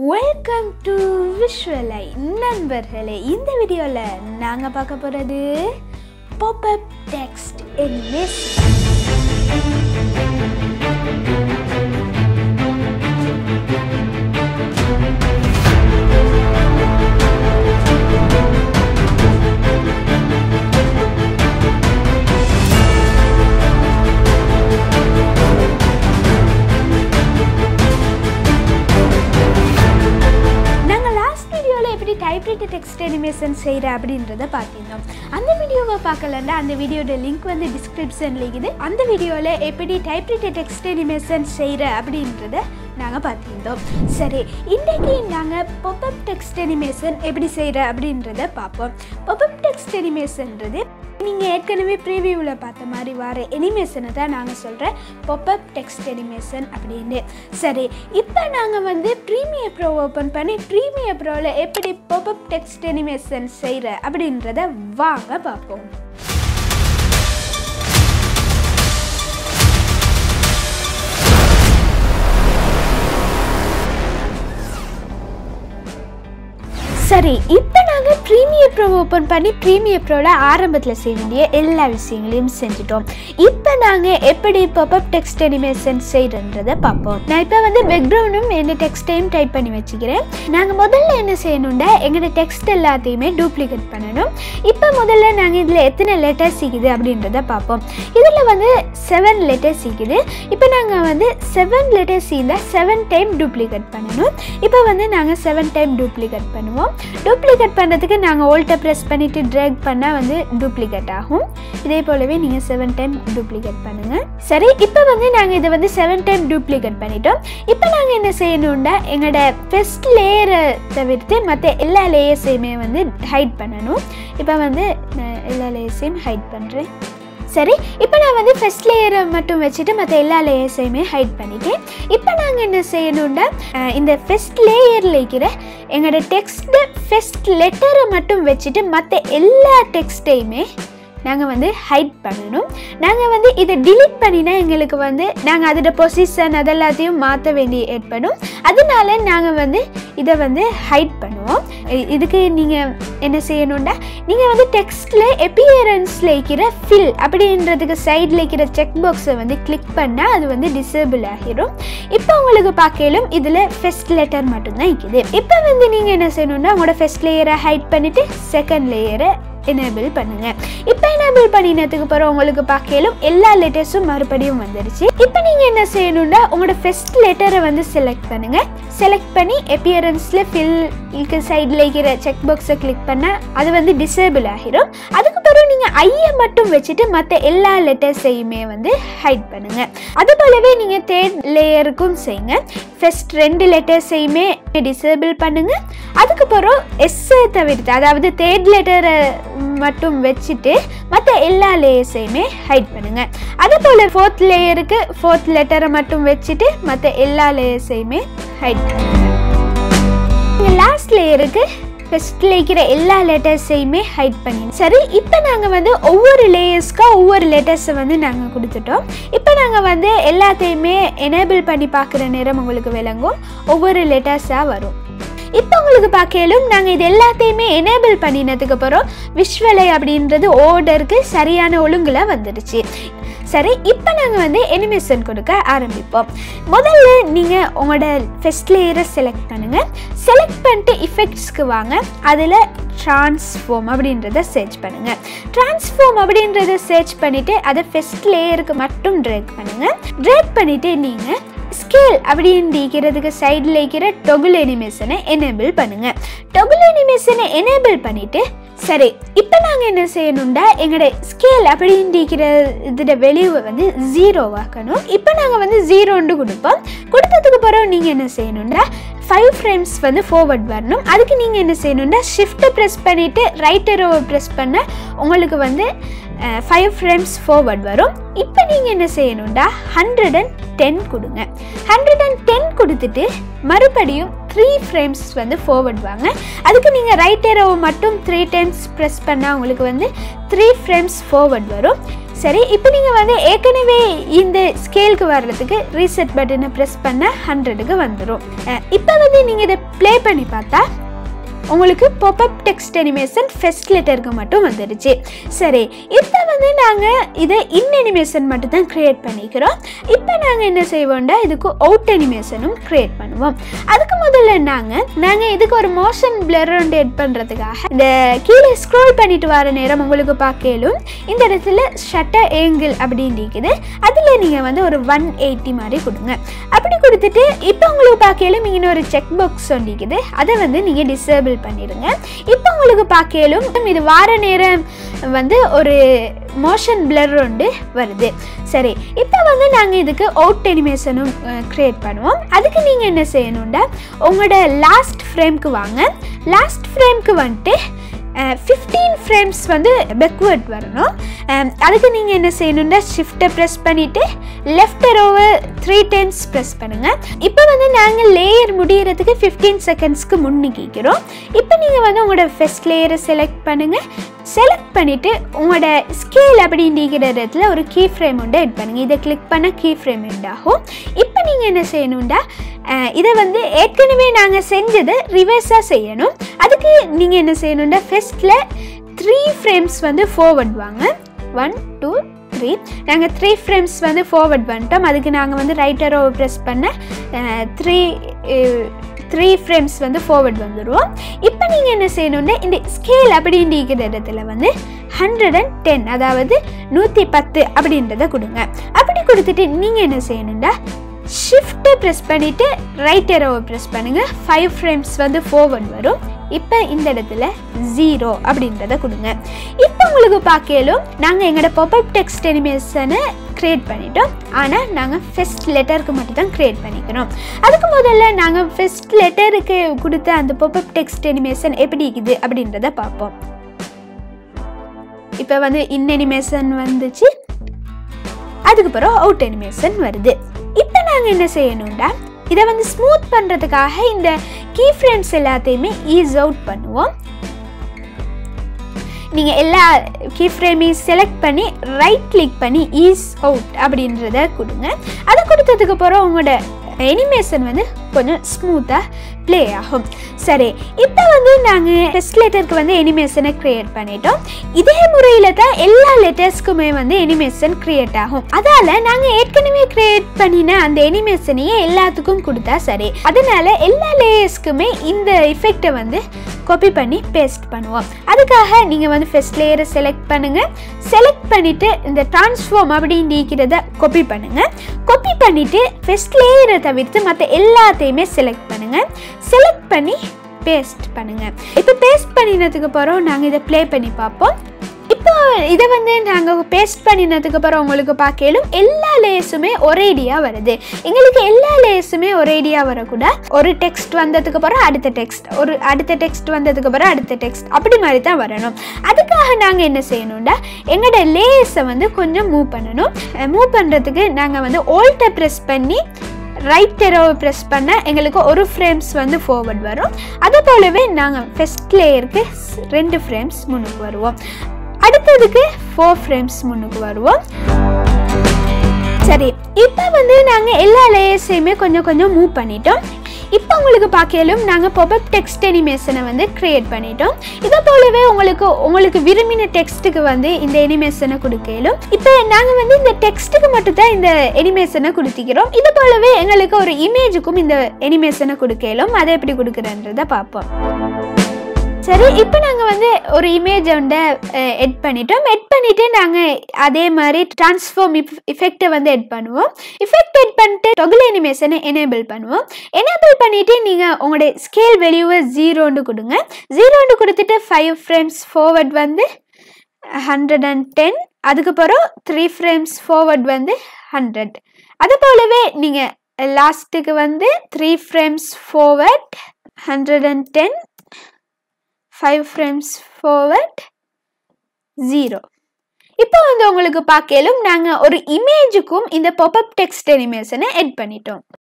welcome to விஷுவலை நண்பர்களே இந்த வீடியோவில் நாங்கள் பார்க்க போகிறது பாப்அப் டெக்ஸ்ட் அனிமேஷன் நாங்கள் லாஸ்ட் வீடியோவில் எப்படி டைப்ரைட்டர் டெக்ஸ்ட் அனிமேஷன் செய்கிற அப்படின்றத பார்த்திருந்தோம் அந்த வீடியோவை பார்க்கலன்னா அந்த வீடியோட லிங்க் வந்து டிஸ்கிரிப்ஷனில் இருக்குது அந்த வீடியோவில் எப்படி டைப்ரைட்டர் டெக்ஸ்ட் அனிமேஷன் செய்கிற அப்படின்றத நாங்கள் பார்த்திருந்தோம் சரி இன்றைக்கி நாங்கள் பொப்பப் டெக்ஸ்ட் அனிமேஷன் எப்படி செய்கிற அப்படின்றத பார்ப்போம் பொப்பப் டெக்ஸ்ட் அனிமேஷன்றது நீங்கள் ஏற்கனவே ப்ரீவியூவில் பார்த்த மாதிரி வர அனிமேஷனை தான் நாங்கள் சொல்கிறேன் பொப்பப் டெக்ஸ்ட் அனிமேஷன் அப்படின்னு சரி இப்போ நாங்கள் வந்து ப்ரீமியர் ப்ரோ ஓப்பன் பண்ணி ப்ரீமியர் ப்ரோவில் எப்படி பொப்பப் டெக்ஸ்ட் அனிமேஷன் செய்கிற அப்படின்றத வாங்க பார்ப்போம் சரி இப்போ நாங்கள் ப்ரீமியர் ப்ரோ ஓப்பன் பண்ணி ப்ரீமியர் ப்ரோவில் ஆரம்பத்தில் செய்ய வேண்டிய எல்லா விஷயங்களையும் செஞ்சுட்டோம் இப்போ நாங்கள் எப்படி பப்அப் டெக்ஸ்ட் அனிமேஷன் செய்கிறன்றதை பார்ப்போம் நான் இப்போ வந்து பேக்ரவுண்டும் என்ன டெக்ஸ்டையும் டைப் பண்ணி வச்சுக்கிறேன் நாங்கள் முதல்ல என்ன செய்யணும்னா எங்களோட டெக்ஸ்ட் எல்லாத்தையுமே டூப்ளிகேட் பண்ணணும் இப்போ முதல்ல நாங்கள் இதில் எத்தனை லெட்டர்ஸ் இருக்குது அப்படின்றத பார்ப்போம் இதில் வந்து செவன் லெட்டர்ஸ் இருக்குது இப்போ நாங்கள் வந்து செவன் லெட்டர்ஸ் இருந்தால் செவன் டைம் டூப்ளிகேட் பண்ணணும் இப்போ வந்து நாங்கள் செவன் டைம் டூப்ளிகேட் பண்ணுவோம் டூப்ளிகேட் பண்ணுறதுக்கு நாங்கள் ஓல்ட்டை ப்ரெஸ் பண்ணிவிட்டு ட்ராக் பண்ணால் வந்து டூப்ளிகேட் ஆகும் இதே போலவே நீங்கள் செவன் டைம் டூப்ளிகேட் பண்ணுங்கள் சரி இப்போ வந்து நாங்கள் இதை வந்து செவன் டைம் டூப்ளிகேட் பண்ணிட்டோம் இப்போ நாங்கள் என்ன செய்யணும்னா எங்களோட ஃபஸ்ட் லேயரை தவிர்த்து மற்ற எல்லா லேயர்ஸையுமே வந்து ஹைட் பண்ணணும் இப்போ வந்து நான் எல்லா லேயர்ஸையும் ஹைட் பண்ணுறேன் சரி இப்போ நான் வந்து ஃபஸ்ட் லேயரை மட்டும் வச்சுட்டு மற்ற எல்லா லேயர்ஸையுமே ஹைட் பண்ணிட்டேன் இப்போ நாங்கள் என்ன செய்யணும்னா அஹ், இந்த ஃபஸ்ட் லேயரில் இருக்கிற எங்களோட டெக்ஸ்ட்டு ஃபஸ்ட் லெட்டரை மட்டும் வச்சுட்டு மற்ற எல்லா டெக்ஸ்ட்டையுமே நாங்கள் வந்து ஹைட் பண்ணணும் நாங்கள் வந்து இதை delete பண்ணினா எங்களுக்கு வந்து நாங்கள் அதோட பொசிஷன் அதெல்லாத்தையும் மாற்ற வேண்டி ஏற்படும் அதனால நாங்கள் வந்து இதை வந்து ஹைட் பண்ணுவோம் இ- இதுக்கு நீங்கள் என்ன செய்யணும்னா நீங்கள் வந்து டெக்ஸ்ட்டில் எப்பியரன்ஸில் இருக்கிற ஃபில் அப்படின்றதுக்கு சைடில் இருக்கிற செக் பாக்ஸை வந்து கிளிக் பண்ணால் அது வந்து டிசேபிள் ஆகிரும் இப்போ உங்களுக்கு பார்க்கலும் இதில் ஃபஸ்ட் லெட்டர் மட்டும்தான் இருக்குது இப்போ வந்து நீங்கள் என்ன செய்யணும்னா உங்களோட ஃபஸ்ட் லேயரை ஹைட் பண்ணிவிட்டு செகண்ட் லேயரை எனேபிள் பண்ணுங்க இப்போ எனேபிள் பண்ணினதுக்கு அப்புறம் உங்களுக்கு பார்க்கலும் எல்லா லெட்டர்ஸும் மறுபடியும் வந்துடுச்சு இப்போ நீங்கள் என்ன செய்யணும்னா உங்களோட ஃபர்ஸ்ட் லெட்டரை வந்து செலக்ட் பண்ணுங்க செலக்ட் பண்ணி எப்பியரன்ஸில் ஃபில் சைடில் இருக்கிற செக் பாக்ஸை கிளிக் பண்ணால் அது வந்து டிசேபிள் ஆகிரும் அதுக்கப்புறம் நீங்கள் ஐயை மட்டும் வச்சுட்டு மற்ற எல்லா லெட்டர்ஸையுமே வந்து ஹைட் பண்ணுங்க அது போலவே நீங்கள் தேர்ட் லேயருக்கும் செய்யுங்க ஃபர்ஸ்ட் ரெண்டு லெட்டர்ஸையுமே டிசேபிள் பண்ணுங்க அதுக்கப்புறம் எஸ்ஸை தவிர்த்து அதாவது தேர்ட் லெட்டரை மட்டும் வச்சுட்டு மற்ற எல்லா லேயர்ஸையுமே ஹைட் பண்ணுங்க அது போல் ஃபோர்த் லேயருக்கு ஃபோர்த் லெட்டரை மட்டும் வச்சுட்டு மற்ற எல்லா லேயர்ஸையுமே ஹைட் பண்ணுங்க லாஸ்ட் லேயருக்கு ஃபஸ்ட்டில் இருக்கிற எல்லா லெட்டர்ஸையுமே ஹைட் பண்ணி சரி இப்போ நாங்கள் வந்து ஒவ்வொரு லேயர்ஸ்க்காக ஒவ்வொரு லெட்டர்ஸை வந்து நாங்கள் கொடுத்துட்டோம் இப்போ நாங்கள் வந்து எல்லாத்தையுமே எனேபிள் பண்ணி பார்க்குற நேரம் உங்களுக்கு விளங்கும் ஒவ்வொரு லெட்டர்ஸாக வரும் இப்போ உங்களுக்கு பார்க்கலும் நாங்கள் இது எல்லாத்தையுமே எனேபிள் பண்ணினதுக்கு அப்புறம் விஷுவலை அப்படின்றது ஓர்டருக்கு சரியான ஒழுங்கில் வந்துடுச்சு சரி இப்போ நாங்கள் வந்து அனிமேஷன் கொடுக்க ஆரம்பிப்போம் முதல்ல நீங்கள் உங்களோட ஃபஸ்ட் லேயரை செலக்ட் பண்ணுங்கள் செலக்ட் பண்ணிட்டு இஃபெக்ட்ஸ்க்கு வாங்க அதில் ட்ரான்ஸ்ஃபார்ம் அப்படின்றத சர்ச் பண்ணுங்கள் ட்ரான்ஸ்ஃபார்ம் அப்படின்றத சர்ச் பண்ணிவிட்டு அதை ஃபஸ்ட் லேயருக்கு மட்டும் ட்ராக் பண்ணுங்கள் ட்ராக் பண்ணிவிட்டு நீங்கள் ஸ்கேல் அப்படின்னு இருக்கிறதுக்கு சைடில் இருக்கிற டொகுல் அனிமேஷனை எனேபிள் பண்ணுங்கள் டொகுல் அனிமேஷனை எனேபிள் பண்ணிவிட்டு சரி இப்போ நாங்கள் என்ன செய்யணும்டா எங்களோட ஸ்கேல் அப்படின்னு இருக்கிற இதோட வெளிவை வந்து ஜீரோ ஆக்கணும் இப்போ நாங்கள் வந்து ஜீரோண்டு கொடுப்போம் கொடுத்ததுக்கு பிறகு நீங்கள் என்ன செய்யணும்டா ஃபைவ் ஃப்ரேம்ஸ் வந்து ஃபார்வர்ட் வரணும் அதுக்கு நீங்கள் என்ன செய்யணும்னா ஷிஃப்ட்டை ப்ரெஸ் பண்ணிவிட்டு ரைட் ரோவை ப்ரெஸ் பண்ண உங்களுக்கு வந்து ஃபைவ் ஃப்ரேம்ஸ் ஃபார்வர்ட் வரும் இப்போ நீங்கள் என்ன செய்யணும்டா ஹண்ட்ரட் அண்ட் டென் கொடுங்க ஹண்ட்ரட் அண்ட் டென் கொடுத்துட்டு மறுபடியும் த்ரீ ஃப்ரேம்ஸ் வந்து ஃபார்வர்ட் வாங்க அதுக்கு நீங்கள் ரைட் ஏரோவை மட்டும் த்ரீ டைம்ஸ் ப்ரெஸ் பண்ணால் உங்களுக்கு வந்து த்ரீ ஃப்ரேம்ஸ் ஃபார்வர்ட் வரும் சரி இப்போ நீங்கள் வந்து ஏற்கனவே இந்த ஸ்கேலுக்கு வர்றதுக்கு ரீசெட் பட்டனை ப்ரெஸ் பண்ண ஹண்ட்ரடுக்கு வந்துடும் இப்போ வந்து நீங்கள் இதை ப்ளே பண்ணி பார்த்தா உங்களுக்கு பாப்அப் டெக்ஸ்ட் அனிமேஷன் ஃபெஸ்ட் லெட்டருக்கு மட்டும் வந்துடுச்சு சரி இப்போ வந்து நாங்கள் இதை இன் அனிமேஷன் மட்டும் தான் க்ரியேட் பண்ணிக்கிறோம் இப்போ நாங்கள் என்ன செய்வோம்னா இதுக்கு அவுட் அனிமேஷனும் க்ரியேட் பண்ணுவோம் அதுக்கு முதல்ல நாங்கள் நாங்கள் இதுக்கு ஒரு மோஷன் பிளர் ஒன்று எட் பண்ணுறதுக்காக இந்த கீழே ஸ்க்ரோல் பண்ணிட்டு வர நேரம் உங்களுக்கு பார்க்கலும் இந்த இடத்துல ஷட்டர் ஏங்கிள் அப்படின்னு இருக்குது அதில் நீங்கள் வந்து ஒரு ஒன் எயிட்டி மாதிரி கொடுங்க அப்படி கொடுத்துட்டு இப்போ உங்களுக்கு பார்க்கலும் இங்கே ஒரு செக் பாக்ஸ் சொல்லிக்குது அதை வந்து நீங்கள் டிசேபிள் பண்ணிடுங்க இப்போ உங்களுக்கு பார்க்கலும் இது வார நேரம் வந்து ஒரு மோஷன் பிளர் ஒன்று வருது சரி இப்போ வந்து நாங்கள் இதுக்கு அவுட் அனிமேஷனும் க்ரியேட் பண்ணுவோம் அதுக்கு நீங்கள் என்ன செய்யணும்டா உங்களோட லாஸ்ட் ஃப்ரேம்க்கு வாங்க லாஸ்ட் ஃப்ரேம்க்கு வந்துட்டு ஃபிஃப்டீன் ஃப்ரேம்ஸ் வந்து பெக்வேர்ட் வரணும் அஹ் அதுக்கு நீங்கள் என்ன செய்யணும்னா ஷிஃப்ட்டை ப்ரெஸ் பண்ணிவிட்டு லெஃப்ட் ரோவை த்ரீ டைம்ஸ் ப்ரெஸ் பண்ணுங்கள் இப்போ வந்து நாங்கள் லேயர் முடியறதுக்கு ஃபிஃப்டீன் செகண்ட்ஸ்க்கு முன்னிக்கிறோம் இப்போ நீங்கள் வந்து உங்களோட ஃபஸ்ட் லேயரை செலக்ட் பண்ணுங்கள் செலக்ட் பண்ணிவிட்டு உங்களோட ஸ்கேல் அப்படிங்கிற இடத்துல ஒரு கீ ஃப்ரேம் உண்டு எட் பண்ணுங்கள் இதை கிளிக் பண்ண கீ ஃப்ரேம் எட் ஆகும் இப்போ நீங்கள் என்ன செய்யணும்டா அஹ் இதை வந்து ஏற்கனவே நாங்கள் செஞ்சதை ரிவர்ஸாக செய்யணும் அதுக்கு நீங்கள் என்ன செய்யணும்டா ஃபஸ்ட்டில் த்ரீ ஃப்ரேம்ஸ் வந்து ஃபார்வர்ட் வாங்க ஒன் டூ த்ரீ நாங்கள் த்ரீ ஃப்ரேம்ஸ் வந்து ஃபார்வர்ட் பண்ணிட்டோம் அதுக்கு நாங்கள் வந்து ரைட்டரோ ப்ரெஸ் பண்ண த்ரீ த்ரீ ஃப்ரேம்ஸ் வந்து ஃபார்வர்ட் வந்துடுவோம் இப்போ நீங்கள் என்ன செய்யணும்னா இந்த ஸ்கேல் அப்படின்ற இடத்துல வந்து ஹண்ட்ரட் அண்ட் டென் அதாவது நூற்றி பத்து அப்படின்றத கொடுங்க அப்படி கொடுத்துட்டு நீங்கள் என்ன செய்யணும்டா ஷிஃப்ட்டை ப்ரெஸ் பண்ணிவிட்டு ரைட் எரோவை ப்ரெஸ் பண்ணுங்கள் ஃபைவ் ஃப்ரேம்ஸ் வந்து ஃபார்வர்ட் வரும் இப்போ இந்த இடத்துல ஜீரோ அப்படின்றத கொடுங்க இப்போ உங்களுக்கு பார்க்கலும் நாங்கள் எங்களோட பாப்அப் டெக்ஸ்ட் அனிமேஷனை க்ரியேட் பண்ணிட்டோம் ஆனால் நாங்கள் ஃபஸ்ட் லெட்டருக்கு மட்டும் தான் க்ரியேட் பண்ணிக்கணும் அதுக்கு முதல்ல நாங்கள் ஃபஸ்ட் லெட்டருக்கு கொடுத்த அந்த பாப்அப் டெக்ஸ்ட் அனிமேஷன் எப்படி இருக்குது அப்படின்றத பார்ப்போம் இப்போ வந்து இன் அனிமேஷன் வந்துச்சு அதுக்கு பிறகு அவுட் அனிமேஷன் வருது இப்போ நாங்கள் என்ன செய்யணும்டா இதை வந்து ஸ்மூத் பண்ணுறதுக்காக இந்த கீ ஃப்ரேம்ஸ் எல்லாத்தையுமே ஈஸ் அவுட் பண்ணுவோம் நீங்கள் எல்லா கீ ஃப்ரேமையும் செலக்ட் பண்ணி ரைட் கிளிக் பண்ணி ஈஸ் அவுட் அப்படின்றத கொடுங்க அதை கொடுத்ததுக்கு அப்புறம் உங்களோட அனிமேஷன் வந்து கொஞ்சம் ஸ்மூத்தாக ப்ளே ஆகும் சரி இப்போ வந்து நாங்கள் ஃபஸ்ட் லெட்டருக்கு வந்து அனிமேஷனை க்ரியேட் பண்ணிட்டோம் இதே முறையில் தான் எல்லா லெட்டர்ஸ்க்குமே வந்து அனிமேஷன் க்ரியேட் ஆகும் அதால் நாங்கள் ஏற்கனவே க்ரியேட் பண்ணின அந்த அனிமேஷனையே எல்லாத்துக்கும் கொடுத்தா சரி அதனால எல்லா லேயர்ஸ்க்குமே இந்த எஃபெக்டை வந்து காப்பி பண்ணி பேஸ்ட் பண்ணுவோம் அதுக்காக நீங்கள் வந்து ஃபஸ்ட் லேயரை செலக்ட் பண்ணுங்கள் செலக்ட் பண்ணிவிட்டு இந்த ட்ரான்ஸ்ஃபார்ம் அப்படின்னு நீக்கிறத காப்பி பண்ணுங்கள் காப்பி பண்ணிவிட்டு ஃபஸ்ட் லேயரை தவிர்த்து மற்ற எல்லாத்தையுமே செலக்ட் பண்ணுங்கள் செலக்ட் பண்ணி பேஸ்ட் பண்ணுங்கள் இப்போ பேஸ்ட் பண்ணினதுக்கு அப்புறம் நாங்கள் இதை ப்ளே பண்ணி பார்ப்போம் இப்போ இதை வந்து நாங்கள் பேஸ்ட் பண்ணினதுக்கு அப்புறம் உங்களுக்கு பார்க்கலும் எல்லா லேயர்ஸுமே ஒரேடியாக வருது எங்களுக்கு எல்லா லேயர்ஸுமே ஒரேடியாக வரக்கூடாது ஒரு டெக்ஸ்ட் வந்ததுக்கு அப்புறம் அடுத்த டெக்ஸ்ட் ஒரு அடுத்த டெக்ஸ்ட் வந்ததுக்கு அப்புறம் அடுத்த டெக்ஸ்ட் அப்படி மாதிரி தான் வரணும் அதுக்காக நாங்கள் என்ன செய்யணும்டா எங்களோட லேயர்ஸை வந்து கொஞ்சம் மூவ் பண்ணணும் மூவ் பண்ணுறதுக்கு நாங்கள் வந்து ஓல்ட்டை ப்ரெஸ் பண்ணி ரைட் எரோவை ப்ரெஸ் பண்ண எங்களுக்கு ஒரு ஃப்ரேம்ஸ் வந்து ஃபார்வர்ட் வரும் அது போலவே நாங்கள் ஃபஸ்ட் லேயருக்கு ரெண்டு ஃப்ரேம்ஸ் முன்னுக்கு வருவோம் அடுத்ததுக்கு ஃபோர் ஃப்ரேம்ஸ் முன்னுக்கு வருவோம் சரி இப்போ வந்து நாங்கள் எல்லா லேயர்ஸையுமே கொஞ்சம் கொஞ்சம் மூவ் பண்ணிட்டோம் இப்போ உங்களுக்கு பார்க்கலும் நாங்கள் பொபப் டெக்ஸ்ட் அனிமேஷனை வந்து க்ரியேட் பண்ணிட்டோம் இதை போலவே உங்களுக்கு உங்களுக்கு விரும்பின டெக்ஸ்ட்டுக்கு வந்து இந்த அனிமேஷனை கொடுக்கலும் இப்போ நாங்கள் வந்து இந்த டெக்ஸ்ட்டுக்கு மட்டும் தான் இந்த அனிமேஷனை கொடுத்திக்கிறோம் இது போலவே எங்களுக்கு ஒரு இமேஜுக்கும் இந்த அனிமேஷனை கொடுக்கலும் அதை எப்படி கொடுக்குறன்றதை பார்ப்போம் சரி இப்போ நாங்கள் வந்து ஒரு இமேஜ் வந்து எட் பண்ணிட்டோம் எட் பண்ணிவிட்டு நாங்கள் அதே மாதிரி ட்ரான்ஸ்ஃபார்ம் இஃபெக்டை வந்து எட் பண்ணுவோம் இஃபெக்ட் எட் பண்ணிட்டு டொகுல் அனிமேஷனை எனேபிள் பண்ணுவோம் எனேபிள் பண்ணிவிட்டு நீங்கள் உங்களுடைய ஸ்கேல் வேல்யூவை ஜீரோன்னு கொடுங்க ஜீரோன்னு கொடுத்துட்டு ஃபைவ் ஃப்ரேம்ஸ் ஃபார்வர்ட் வந்து ஹண்ட்ரட் அண்ட் டென் அதுக்கப்புறம் த்ரீ ஃப்ரேம்ஸ் ஃபார்வர்ட் வந்து ஹண்ட்ரட் அது போலவே நீங்கள் லாஸ்ட்டுக்கு வந்து three frames forward hundred and ten five frames forward zero இப்போ வந்து உங்களுக்கு பார்க்கலும் நாங்கள் ஒரு இமேஜுக்கும் இந்த பாப்அப் டெக்ஸ்ட் அனிமேஷனை எட் பண்ணிட்டோம்